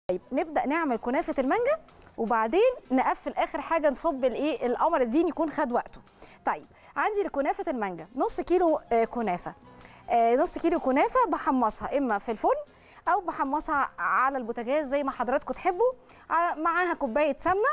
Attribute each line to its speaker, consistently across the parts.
Speaker 1: طيب نبدا نعمل كنافه المانجا وبعدين نقفل اخر حاجه نصب الايه القمر الدين يكون خد وقته طيب عندي لكنافه المانجا نص كيلو آه، كنافه آه، نص كيلو كنافه بحمصها اما في الفرن او بحمصها على البوتاجاز زي ما حضراتكم تحبوا ع- معاها كوبايه سمنه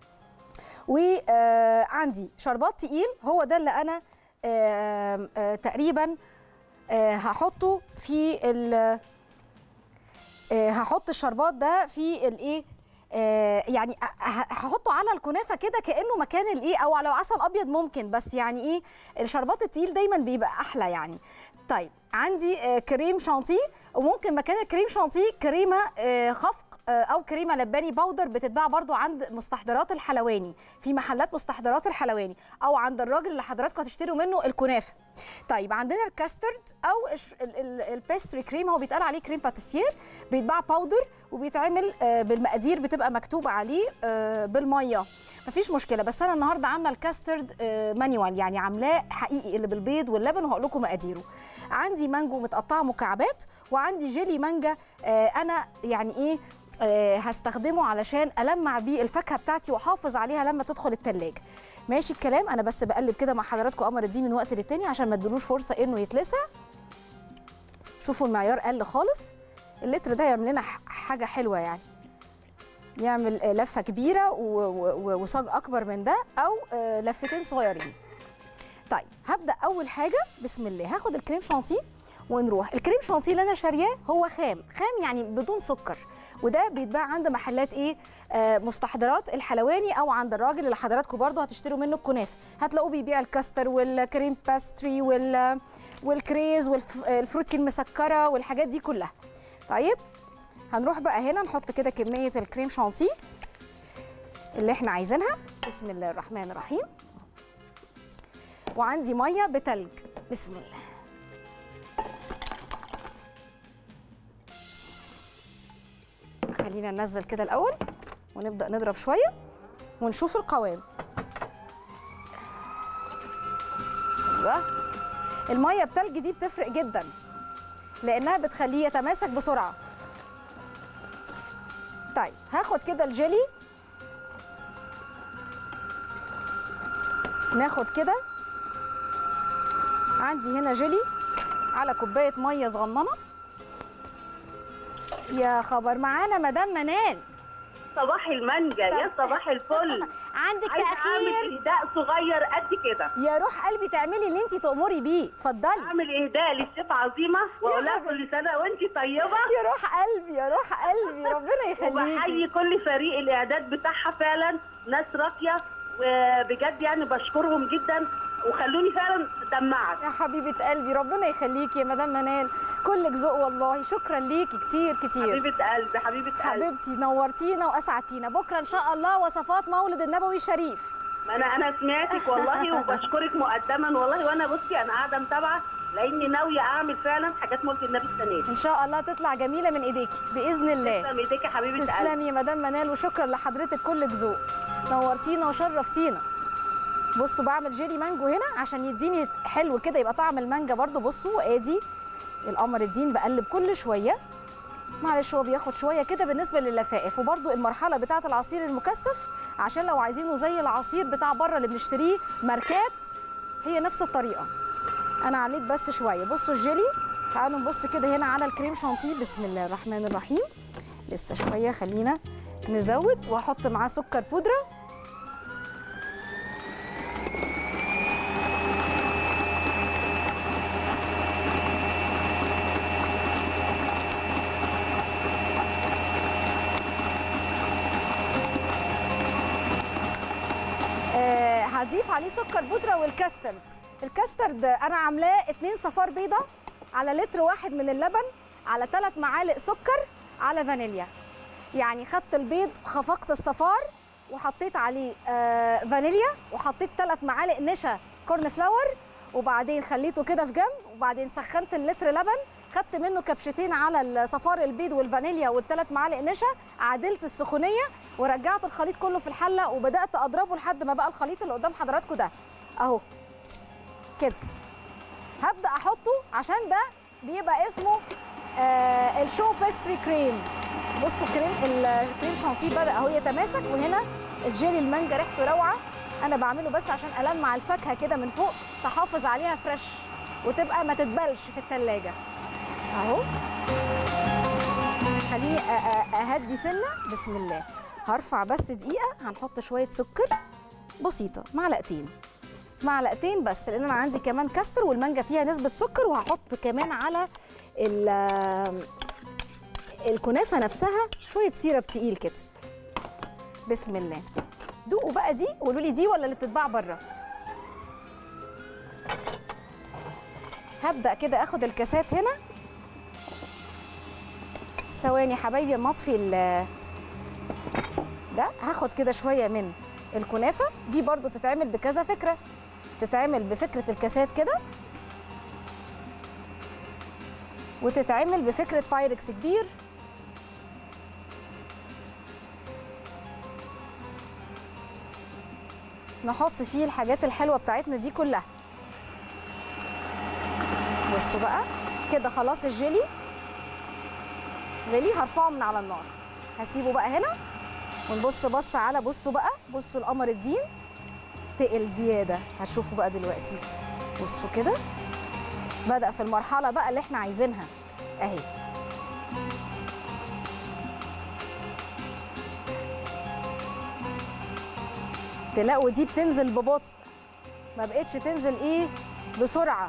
Speaker 1: وعندي شربات تقيل هو ده اللي انا آه، آه، تقريبا آه، هحطه في ال- آه، هحط الشربات ده في الايه آه، يعني ه- ه- هحطه على الكنافه كده كانه مكان الايه او لو عسل ابيض ممكن بس يعني ايه الشربات التقيل دايما بيبقى احلى يعني طيب عندي آه، كريم شانتيه وممكن مكان الكريم شانتيه كريمه آه، خفق آه، او كريمه لباني باودر بتتباع برضو عند مستحضرات الحلواني في محلات مستحضرات الحلواني او عند الراجل اللي حضراتكم هتشتروا منه الكنافه طيب عندنا الكاسترد او الش- ال- ال- البيستري كريم هو بيتقال عليه كريم باتيسير بيتباع باودر وبيتعمل آه، بالمقادير بتبقى مكتوب عليه آه، بالميه مفيش مشكله بس انا النهارده عامله الكاسترد آه، مانيوال يعني عاملاه حقيقي اللي بالبيض واللبن وهقول لكم مقاديره عندي مانجو متقطعه مكعبات وعندي جيلي مانجا آه، انا يعني ايه آه، هستخدمه علشان المع بيه الفاكهه بتاعتي واحافظ عليها لما تدخل التلاجة ماشي الكلام انا بس بقلب كده مع حضراتكم قمر الدين من وقت للتاني عشان ما تدلوش فرصه انه يتلسع شوفوا المعيار قل خالص اللتر ده يعمل لنا ح- حاجه حلوه يعني يعمل آه، لفه كبيره و- و- وصاج اكبر من ده او آه، لفتين صغيرين طيب هبدا اول حاجه بسم الله هاخد الكريم شانتيه ونروح الكريم شانتيه اللي انا شارياه هو خام خام يعني بدون سكر وده بيتباع عند محلات ايه آه مستحضرات الحلواني او عند الراجل اللي حضراتكم برضو هتشتروا منه الكنافه هتلاقوه بيبيع الكاستر والكريم باستري وال والكريز والفروتي المسكره والحاجات دي كلها طيب هنروح بقى هنا نحط كده كميه الكريم شانتيه اللي احنا عايزينها بسم الله الرحمن الرحيم وعندي ميه بتلج بسم الله خلينا ننزل كده الاول ونبدا نضرب شويه ونشوف القوام ايوه الميه بتلج دي بتفرق جدا لانها بتخليه يتماسك بسرعه طيب هاخد كده الجيلي ناخد كده عندي هنا جيلي على كوبايه ميه صغننه يا خبر معانا مدام منال
Speaker 2: صباح المانجا يا صباح الفل
Speaker 1: عندك
Speaker 2: عايزه اعمل
Speaker 1: تاخير
Speaker 2: اهداء صغير قد كده
Speaker 1: يا روح قلبي تعملي اللي انت تأمري بيه اتفضلي
Speaker 2: اعمل اهداء للشيف عظيمه واقول لها كل سنه وانت طيبه
Speaker 1: يا روح قلبي يا روح قلبي ربنا يخليكي
Speaker 2: وبحيي كل فريق الاعداد بتاعها فعلا ناس راقيه وبجد يعني بشكرهم جدا وخلوني فعلا دمعت
Speaker 1: يا حبيبه قلبي ربنا يخليكي يا مدام منال كلك ذوق والله شكرا ليكي كتير كتير
Speaker 2: حبيبه قلبي حبيبه قلبي
Speaker 1: حبيبتي نورتينا واسعدتينا بكره ان شاء الله وصفات مولد النبوي الشريف
Speaker 2: ما انا انا سمعتك والله وبشكرك مقدما والله وانا بصي انا قاعده متابعه لاني ناويه اعمل فعلا حاجات مولد النبي السنه دي
Speaker 1: ان شاء الله تطلع جميله من ايديكي باذن الله
Speaker 2: تسلم ايديك يا حبيبه قلبي
Speaker 1: تسلمي يا مدام منال وشكرا لحضرتك كلك ذوق نورتينا وشرفتينا بصوا بعمل جيلي مانجو هنا عشان يديني حلو كده يبقى طعم المانجا برضو بصوا ادي القمر الدين بقلب كل شويه معلش هو بياخد شويه كده بالنسبه لللفائف وبرضو المرحله بتاعه العصير المكثف عشان لو عايزينه زي العصير بتاع بره اللي بنشتريه ماركات هي نفس الطريقه انا عليت بس شويه بصوا الجيلي تعالوا نبص كده هنا على الكريم شانتيه بسم الله الرحمن الرحيم لسه شويه خلينا نزود واحط معاه سكر بودره آه، هضيف عليه سكر بودره والكاسترد الكاسترد انا عاملاه اتنين صفار بيضه على لتر واحد من اللبن على ثلاث معالق سكر على فانيليا يعني خدت البيض خفقت الصفار وحطيت عليه آه فانيليا وحطيت ثلاث معالق نشا كورن فلاور وبعدين خليته كده في جنب وبعدين سخنت اللتر لبن خدت منه كبشتين على صفار البيض والفانيليا والثلاث معالق نشا عدلت السخونيه ورجعت الخليط كله في الحله وبدات اضربه لحد ما بقى الخليط اللي قدام حضراتكم ده اهو كده هبدا احطه عشان ده بيبقى اسمه آه الشو بيستري كريم بصوا الكريم الكريم شانتيه بدا اهو يتماسك وهنا الجيلي المانجا ريحته روعه انا بعمله بس عشان المع الفاكهه كده من فوق تحافظ عليها فريش وتبقى ما تتبلش في التلاجة اهو خليني أ- أ- اهدي سنه بسم الله هرفع بس دقيقه هنحط شويه سكر بسيطه معلقتين معلقتين بس لان انا عندي كمان كاستر والمانجا فيها نسبه سكر وهحط كمان على ال- الكنافه نفسها شويه سيرب تقيل كده بسم الله دوقوا بقى دي وقولوا لي دي ولا اللي بتتباع بره هبدا كده اخد الكاسات هنا ثواني حبايبي اما اطفي ال- ده هاخد كده شويه من الكنافه دي برضو تتعمل بكذا فكره تتعمل بفكره الكاسات كده وتتعمل بفكره بايركس كبير نحط فيه الحاجات الحلوه بتاعتنا دي كلها بصوا بقى كده خلاص الجيلي غلي هرفعه من على النار هسيبه بقى هنا ونبص بص على بصوا بقى بصوا القمر الدين تقل زياده هتشوفوا بقى دلوقتي بصوا كده بدأ في المرحله بقى اللي احنا عايزينها اهي تلاقوا دي بتنزل ببطء ما بقتش تنزل ايه بسرعه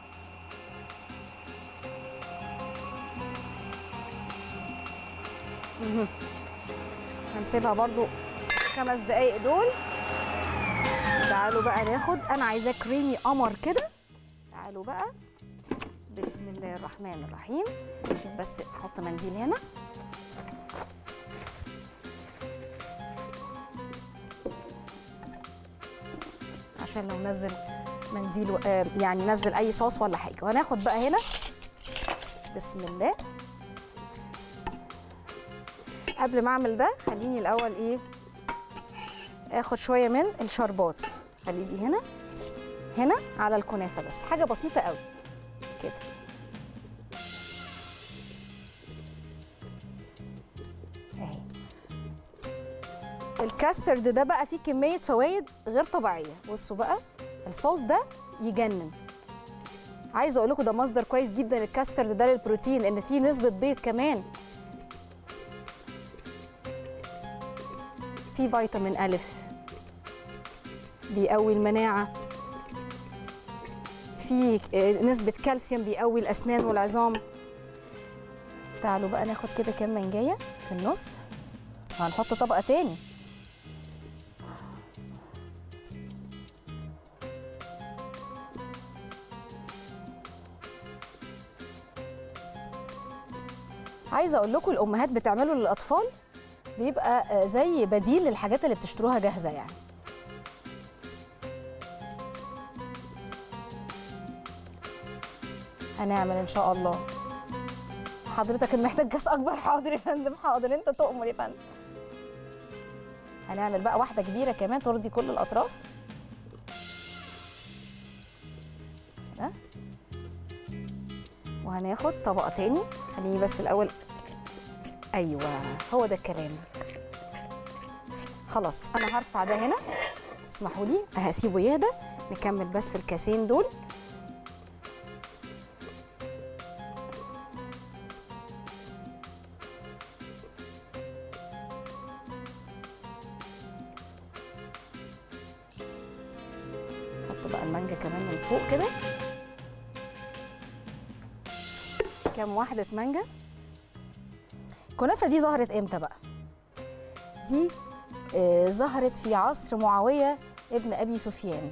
Speaker 1: مهم. هنسيبها برضو خمس دقايق دول تعالوا بقى ناخد انا عايزاه كريمي قمر كده تعالوا بقى بسم الله الرحمن الرحيم عشان بس احط منديل هنا عشان لو نزل منديل و- آه، يعني نزل اي صوص ولا حاجه وهناخد بقى هنا بسم الله قبل ما اعمل ده خليني الاول ايه اخد شويه من الشربات خلي دي هنا هنا على الكنافه بس حاجه بسيطه قوي كده اهي الكاسترد ده بقى فيه كميه فوائد غير طبيعيه بصوا بقى الصوص ده يجنن عايزه اقول لكم ده مصدر كويس جدا الكاسترد ده للبروتين لان فيه نسبه بيض كمان في فيتامين ألف بيقوي المناعة في آه، نسبة كالسيوم بيقوي الأسنان والعظام تعالوا بقى ناخد كده كام منجاية في النص وهنحط طبقة تاني عايزة أقول لكم الأمهات بتعمله للأطفال بيبقى آه، زي بديل للحاجات اللي بتشتروها جاهزه يعني هنعمل ان شاء الله حضرتك اللي محتاج كاس اكبر حاضر يا فندم حاضر انت تؤمر يا فندم هنعمل بقى واحده كبيره كمان ترضي كل الاطراف كده وهناخد طبقه تاني خليني بس الاول ايوه هو ده الكلام خلاص انا هرفع ده هنا اسمحوا لي هسيبه يهدى نكمل بس الكاسين دول نحط بقى المانجا كمان من فوق كده كام واحدة مانجا الكنافة دي ظهرت امتى بقى؟ دي آه، ظهرت في عصر معاوية ابن أبي سفيان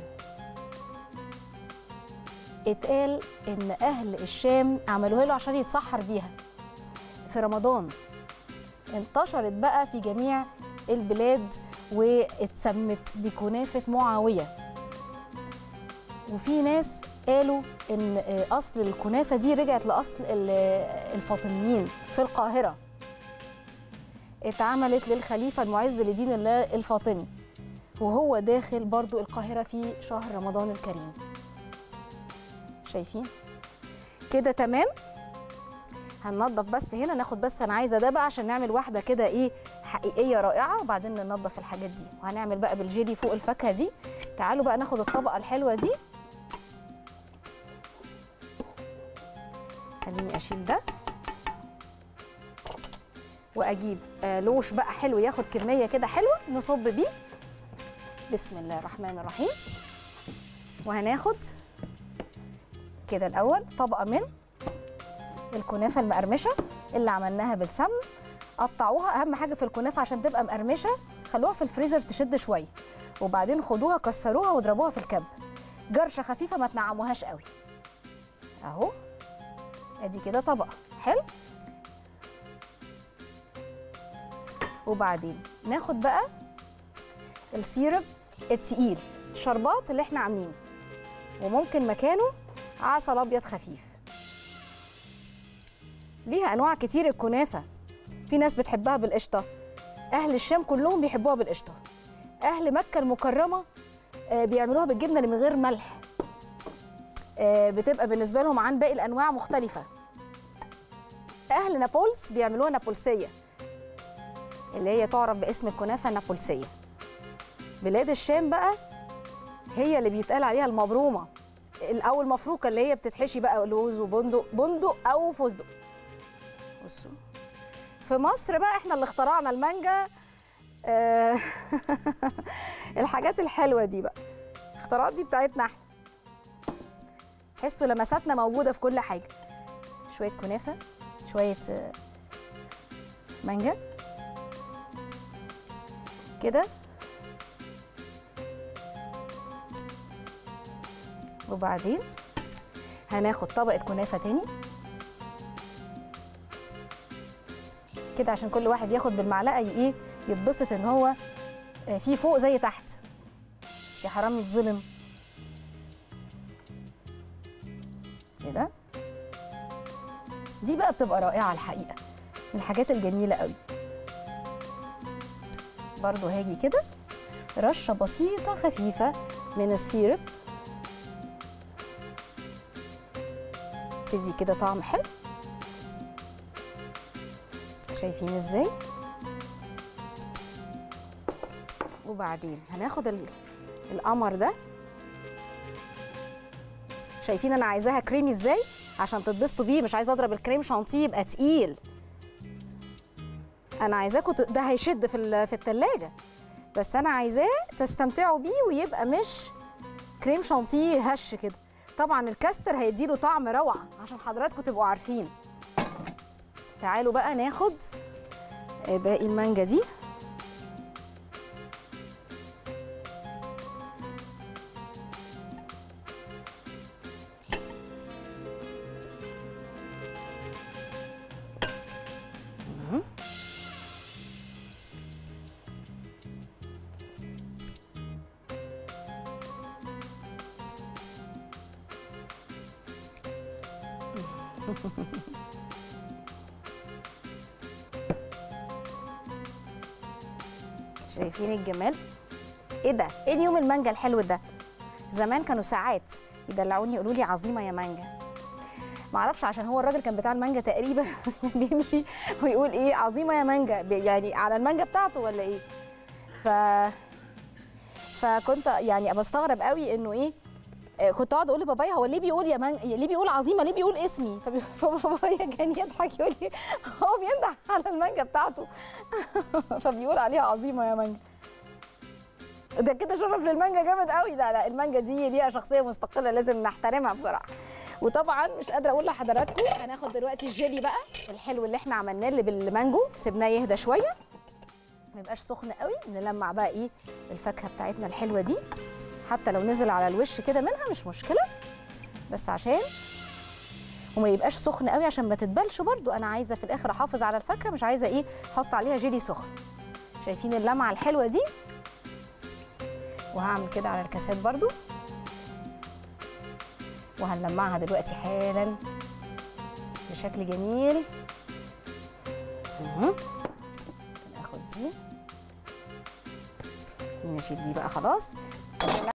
Speaker 1: اتقال إن أهل الشام عملوها له عشان يتسحر بيها في رمضان انتشرت بقى في جميع البلاد واتسمت بكنافة معاوية وفي ناس قالوا ان آه، اصل الكنافه دي رجعت لاصل ال- الفاطميين في القاهره اتعملت للخليفه المعز لدين الله الفاطمي وهو داخل برضو القاهره في شهر رمضان الكريم شايفين كده تمام هننضف بس هنا ناخد بس انا عايزه ده بقى عشان نعمل واحده كده ايه حقيقيه رائعه وبعدين ننضف الحاجات دي وهنعمل بقى بالجيلي فوق الفاكهه دي تعالوا بقى ناخد الطبقه الحلوه دي خليني اشيل ده واجيب آه لوش بقى حلو ياخد كميه كده حلوه نصب بيه بسم الله الرحمن الرحيم وهناخد كده الاول طبقه من الكنافه المقرمشه اللي عملناها بالسمن قطعوها اهم حاجه في الكنافه عشان تبقى مقرمشه خلوها في الفريزر تشد شويه وبعدين خدوها كسروها واضربوها في الكب جرشه خفيفه ما تنعموهاش قوي اهو ادي كده طبقه حلو وبعدين ناخد بقى السيرب التقيل الشربات اللي احنا عاملينه وممكن مكانه عسل ابيض خفيف ليها انواع كتير الكنافه في ناس بتحبها بالقشطه اهل الشام كلهم بيحبوها بالقشطه اهل مكه المكرمه آه، بيعملوها بالجبنه اللي من غير ملح آه، بتبقى بالنسبه لهم عن باقي الانواع مختلفه اهل نابلس بيعملوها نابلسيه اللي هي تعرف باسم الكنافه النابلسيه بلاد الشام بقى هي اللي بيتقال عليها المبرومه او المفروكه اللي هي بتتحشي بقى لوز وبندق بندق او فستق بصوا في مصر بقى احنا اللي اخترعنا المانجا آه، الحاجات الحلوه دي بقى الاختراعات دي بتاعتنا احنا تحسوا لمساتنا موجوده في كل حاجه شويه كنافه شويه آه، مانجا كده وبعدين هناخد طبقه كنافه تاني كده عشان كل واحد ياخد بالمعلقه ي- ايه يتبسط ان هو آه، في فوق زي تحت مش يا حرام يتظلم كده دي بقى بتبقى رائعه الحقيقه من الحاجات الجميله قوي برضو هاجي كده رشه بسيطه خفيفه من السيرب تدي كده طعم حلو شايفين ازاي وبعدين هناخد ال- القمر ده شايفين انا عايزاها كريمي ازاي عشان تتبسطوا بيه مش عايزه اضرب الكريم شانتيه يبقى تقيل انا عايزاكم ت- ده هيشد في ال- في التلاجة بس انا عايزاه تستمتعوا بيه ويبقى مش كريم شانتيه هش كده طبعا الكاستر هيديله طعم روعه عشان حضراتكم تبقوا عارفين تعالوا بقى ناخد آه، باقي المانجا دي مهم. شايفين الجمال ايه ده ايه اليوم المانجا الحلو ده زمان كانوا ساعات يدلعوني يقولوا لي عظيمه يا مانجا معرفش عشان هو الراجل كان بتاع المانجا تقريبا بيمشي ويقول ايه عظيمه يا مانجا بي- يعني على المانجا بتاعته ولا ايه ف فكنت يعني بستغرب قوي انه ايه آه، كنت اقعد اقول لبابايا هو ليه بيقول يا مان ليه بيقول عظيمه ليه بيقول اسمي فبي- فبابايا كان يضحك يقول لي هو بينده على المانجا بتاعته فبيقول عليها عظيمه يا مانجا ده كده شرف للمانجا جامد قوي لا لا المانجا دي ليها شخصيه مستقله لازم نحترمها بصراحه وطبعا مش قادره اقول لحضراتكم هناخد دلوقتي الجيلي بقى الحلو اللي احنا عملناه اللي بالمانجو سيبناه يهدى شويه ما يبقاش سخن قوي نلمع بقى ايه الفاكهه بتاعتنا الحلوه دي حتى لو نزل على الوش كده منها مش مشكله بس عشان وما يبقاش سخن قوي عشان ما تتبلش برضو انا عايزه في الاخر احافظ على الفاكهه مش عايزه ايه احط عليها جيلي سخن شايفين اللمعه الحلوه دي وهعمل كده على الكاسات برضو وهنلمعها دلوقتي حالا بشكل جميل مهم. ناخد دي نشيل دي بقى خلاص